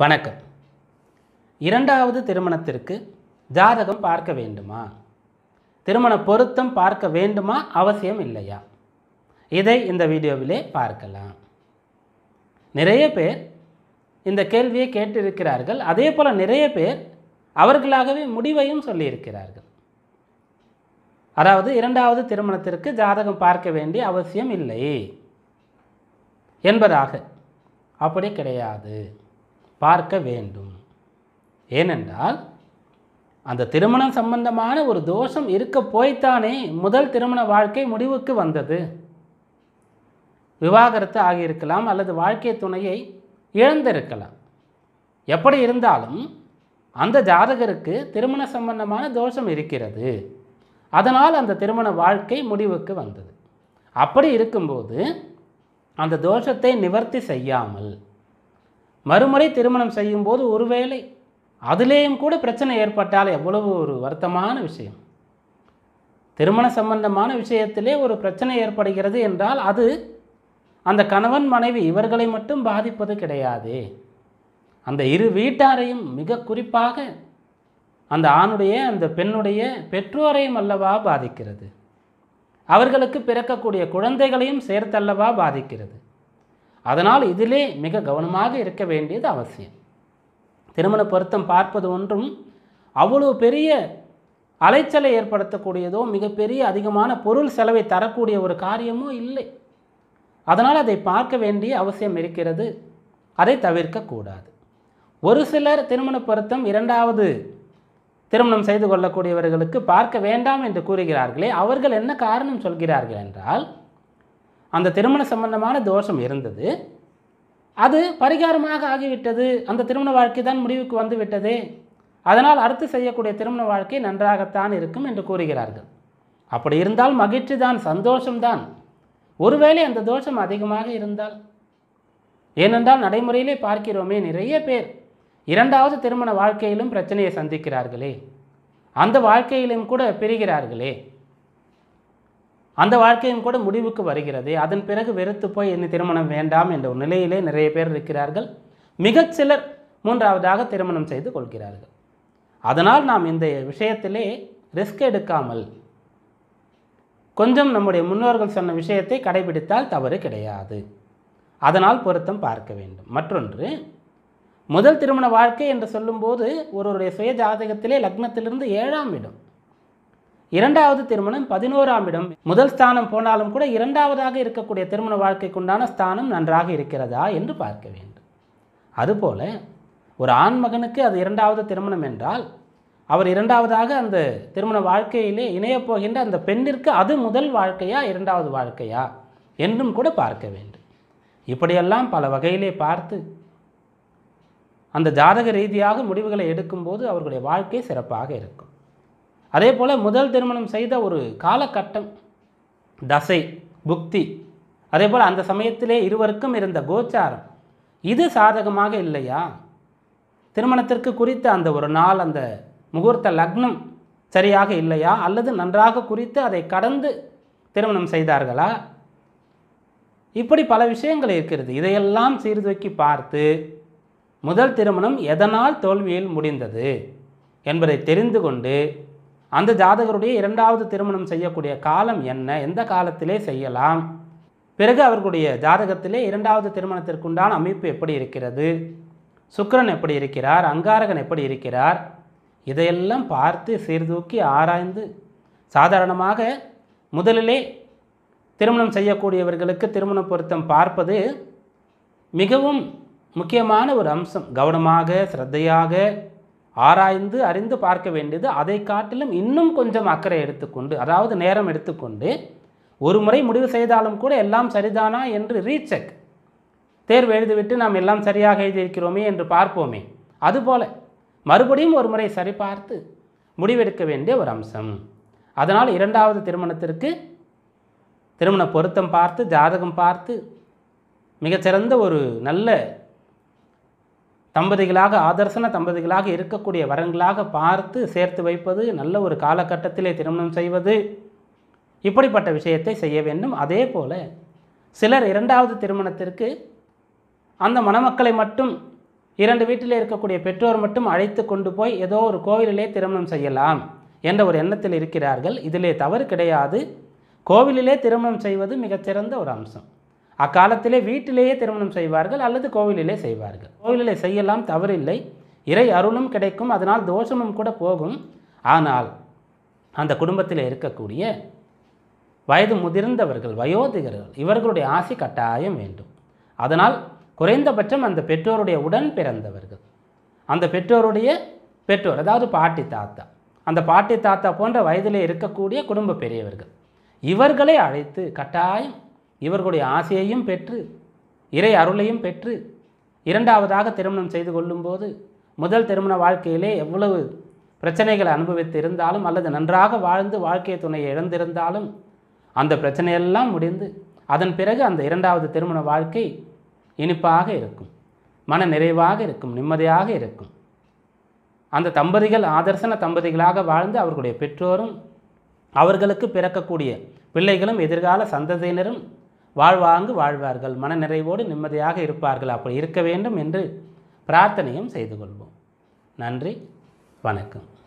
வணக்கம் இரண்டாவது திருமணத்திற்கு ஜாதகம் பார்க்க வேண்டுமா திருமண பொருத்தம் பார்க்க வேண்டுமா அவசியம் இல்லையா இதை இந்த வீடியோவிலே பார்க்கலாம் நிறைய பேர் இந்த கேள்வியை கேட்டிருக்கிறார்கள் அதே போல் நிறைய பேர் அவர்களாகவே முடிவையும் சொல்லியிருக்கிறார்கள் அதாவது இரண்டாவது திருமணத்திற்கு ஜாதகம் பார்க்க வேண்டிய அவசியம் இல்லை என்பதாக அப்படி கிடையாது பார்க்க வேண்டும் ஏனென்றால் அந்த திருமணம் சம்பந்தமான ஒரு தோஷம் இருக்க போய்த்தானே முதல் திருமண வாழ்க்கை முடிவுக்கு வந்தது விவாகரத்து ஆகியிருக்கலாம் அல்லது வாழ்க்கை துணையை இழந்திருக்கலாம் எப்படி இருந்தாலும் அந்த ஜாதகருக்கு திருமண சம்பந்தமான தோஷம் இருக்கிறது அதனால் அந்த திருமண வாழ்க்கை முடிவுக்கு வந்தது அப்படி இருக்கும்போது அந்த தோஷத்தை நிவர்த்தி செய்யாமல் மறுமுறை திருமணம் செய்யும்போது ஒருவேளை அதிலேயும் கூட பிரச்சனை ஏற்பட்டால் எவ்வளவு ஒரு வருத்தமான விஷயம் திருமண சம்பந்தமான விஷயத்திலே ஒரு பிரச்சனை ஏற்படுகிறது என்றால் அது அந்த கணவன் மனைவி இவர்களை மட்டும் பாதிப்பது கிடையாது அந்த இரு வீட்டாரையும் மிக குறிப்பாக அந்த ஆணுடைய அந்த பெண்ணுடைய பெற்றோரையும் அல்லவா பாதிக்கிறது அவர்களுக்கு பிறக்கக்கூடிய குழந்தைகளையும் சேர்த்தல்லவா பாதிக்கிறது அதனால் இதிலே மிக கவனமாக இருக்க வேண்டியது அவசியம் திருமண பொருத்தம் பார்ப்பது ஒன்றும் அவ்வளோ பெரிய அலைச்சலை ஏற்படுத்தக்கூடியதோ மிகப்பெரிய அதிகமான பொருள் செலவை தரக்கூடிய ஒரு காரியமோ இல்லை அதனால் அதை பார்க்க வேண்டிய அவசியம் இருக்கிறது அதை தவிர்க்கக்கூடாது ஒரு சிலர் திருமண பொருத்தம் இரண்டாவது திருமணம் செய்து கொள்ளக்கூடியவர்களுக்கு பார்க்க வேண்டாம் என்று கூறுகிறார்களே அவர்கள் என்ன காரணம் சொல்கிறார்கள் என்றால் அந்த திருமண சம்பந்தமான தோஷம் இருந்தது அது பரிகாரமாக ஆகிவிட்டது அந்த திருமண வாழ்க்கை தான் முடிவுக்கு வந்து விட்டதே அதனால் அடுத்து செய்யக்கூடிய திருமண வாழ்க்கை நன்றாகத்தான் இருக்கும் என்று கூறுகிறார்கள் அப்படி இருந்தால் மகிழ்ச்சி தான் சந்தோஷம்தான் ஒருவேளை அந்த தோஷம் அதிகமாக இருந்தால் ஏனென்றால் நடைமுறையிலே பார்க்கிறோமே நிறைய பேர் இரண்டாவது திருமண வாழ்க்கையிலும் பிரச்சனையை சந்திக்கிறார்களே அந்த வாழ்க்கையிலும் கூட பிரிகிறார்களே அந்த வாழ்க்கையும் கூட முடிவுக்கு வருகிறது அதன் பிறகு வெறுத்து போய் என்ன திருமணம் வேண்டாம் என்ற ஒரு நிலையிலே நிறைய பேர் இருக்கிறார்கள் மிகச் சிலர் மூன்றாவதாக திருமணம் செய்து கொள்கிறார்கள் அதனால் நாம் இந்த விஷயத்திலே ரிஸ்க் எடுக்காமல் கொஞ்சம் நம்முடைய முன்னோர்கள் சொன்ன விஷயத்தை கடைபிடித்தால் தவறு கிடையாது அதனால் பொருத்தம் பார்க்க வேண்டும் மற்றொன்று முதல் திருமண வாழ்க்கை என்று சொல்லும்போது ஒருவருடைய சுய ஜாதகத்திலே லக்னத்திலிருந்து ஏழாம் இடம் இரண்டாவது திருமணம் பதினோராம் இடம் முதல் ஸ்தானம் போனாலும் கூட இரண்டாவதாக இருக்கக்கூடிய திருமண வாழ்க்கைக்குண்டான ஸ்தானம் நன்றாக இருக்கிறதா என்று பார்க்க வேண்டும் அதுபோல ஒரு ஆண் மகனுக்கு அது இரண்டாவது திருமணம் என்றால் அவர் இரண்டாவதாக அந்த திருமண வாழ்க்கையிலே இணையப் போகின்ற அந்த பெண்ணிற்கு அது முதல் வாழ்க்கையா இரண்டாவது வாழ்க்கையா என்றும் கூட பார்க்க வேண்டும் இப்படியெல்லாம் பல வகையிலே பார்த்து அந்த ஜாதக ரீதியாக முடிவுகளை எடுக்கும்போது அவர்களுடைய வாழ்க்கை சிறப்பாக இருக்கும் அதே போல் முதல் திருமணம் செய்த ஒரு காலகட்டம் தசை புக்தி அதே போல் அந்த சமயத்திலே இருவருக்கும் இருந்த கோச்சாரம் இது சாதகமாக இல்லையா திருமணத்திற்கு குறித்த அந்த ஒரு நாள் அந்த முகூர்த்த லக்னம் சரியாக இல்லையா அல்லது நன்றாக குறித்து அதை கடந்து திருமணம் செய்தார்களா இப்படி பல விஷயங்கள் இருக்கிறது இதையெல்லாம் சீர்தூக்கி பார்த்து முதல் திருமணம் எதனால் தோல்வியில் முடிந்தது என்பதை தெரிந்து கொண்டு அந்த ஜாதகருடைய இரண்டாவது திருமணம் செய்யக்கூடிய காலம் என்ன எந்த காலத்திலே செய்யலாம் பிறகு அவர்களுடைய ஜாதகத்திலே இரண்டாவது திருமணத்திற்குண்டான அமைப்பு எப்படி இருக்கிறது சுக்கிரன் எப்படி இருக்கிறார் அங்காரகன் எப்படி இருக்கிறார் இதையெல்லாம் பார்த்து சீர்தூக்கி ஆராய்ந்து சாதாரணமாக முதலிலே திருமணம் செய்யக்கூடியவர்களுக்கு திருமண பொருத்தம் பார்ப்பது மிகவும் முக்கியமான ஒரு அம்சம் கவனமாக சிரத்தையாக ஆராய்ந்து அறிந்து பார்க்க வேண்டியது அதை காட்டிலும் இன்னும் கொஞ்சம் அக்கறை எடுத்துக்கொண்டு அதாவது நேரம் எடுத்துக்கொண்டு ஒரு முறை முடிவு செய்தாலும் கூட எல்லாம் சரிதானா என்று ரீசெக் தேர்வு எழுதிவிட்டு நாம் எல்லாம் சரியாக எழுதியிருக்கிறோமே என்று பார்ப்போமே அதுபோல மறுபடியும் ஒரு முறை சரிபார்த்து முடிவெடுக்க வேண்டிய ஒரு அம்சம் அதனால் இரண்டாவது திருமணத்திற்கு திருமண பொருத்தம் பார்த்து ஜாதகம் பார்த்து மிகச்சிறந்த ஒரு நல்ல தம்பதிகளாக ஆதர்சன தம்பதிகளாக இருக்கக்கூடிய வரன்களாக பார்த்து சேர்த்து வைப்பது நல்ல ஒரு காலகட்டத்திலே திருமணம் செய்வது இப்படிப்பட்ட விஷயத்தை செய்ய வேண்டும் அதே போல சிலர் இரண்டாவது திருமணத்திற்கு அந்த மணமக்களை மட்டும் இரண்டு வீட்டில் இருக்கக்கூடிய பெற்றோர் மட்டும் அழைத்து கொண்டு போய் ஏதோ ஒரு கோவிலிலே திருமணம் செய்யலாம் என்ற ஒரு எண்ணத்தில் இருக்கிறார்கள் இதிலே தவறு கிடையாது கோவிலிலே திருமணம் செய்வது மிகச்சிறந்த ஒரு அம்சம் அக்காலத்திலே வீட்டிலேயே திருமணம் செய்வார்கள் அல்லது கோவிலிலே செய்வார்கள் கோவிலிலே செய்யலாம் தவறில்லை இறை அருளும் கிடைக்கும் அதனால் தோஷமும் கூட போகும் ஆனால் அந்த குடும்பத்தில் இருக்கக்கூடிய வயது முதிர்ந்தவர்கள் வயோதிகர்கள் இவர்களுடைய ஆசை கட்டாயம் வேண்டும் அதனால் குறைந்தபட்சம் அந்த பெற்றோருடைய உடன் பிறந்தவர்கள் அந்த பெற்றோருடைய பெற்றோர் அதாவது பாட்டி தாத்தா அந்த பாட்டி தாத்தா போன்ற வயதிலே இருக்கக்கூடிய குடும்ப பெரியவர்கள் இவர்களை அழைத்து கட்டாயம் இவர்களுடைய ஆசையையும் பெற்று இறை அருளையும் பெற்று இரண்டாவதாக திருமணம் செய்து கொள்ளும்போது முதல் திருமண வாழ்க்கையிலே எவ்வளவு பிரச்சனைகளை அனுபவித்து இருந்தாலும் அல்லது நன்றாக வாழ்ந்து வாழ்க்கை துணையை இழந்திருந்தாலும் அந்த பிரச்சனையெல்லாம் முடிந்து அதன் பிறகு அந்த இரண்டாவது திருமண வாழ்க்கை இனிப்பாக இருக்கும் மன நிறைவாக இருக்கும் நிம்மதியாக இருக்கும் அந்த தம்பதிகள் ஆதர்சன தம்பதிகளாக வாழ்ந்து அவர்களுடைய பெற்றோரும் அவர்களுக்கு பிறக்கக்கூடிய பிள்ளைகளும் எதிர்கால சந்ததியினரும் வாழ்வாங்கு வாழ்வார்கள் மன நிறைவோடு நிம்மதியாக இருப்பார்கள் அப்படி இருக்க வேண்டும் என்று பிரார்த்தனையும் செய்து கொள்வோம் நன்றி வணக்கம்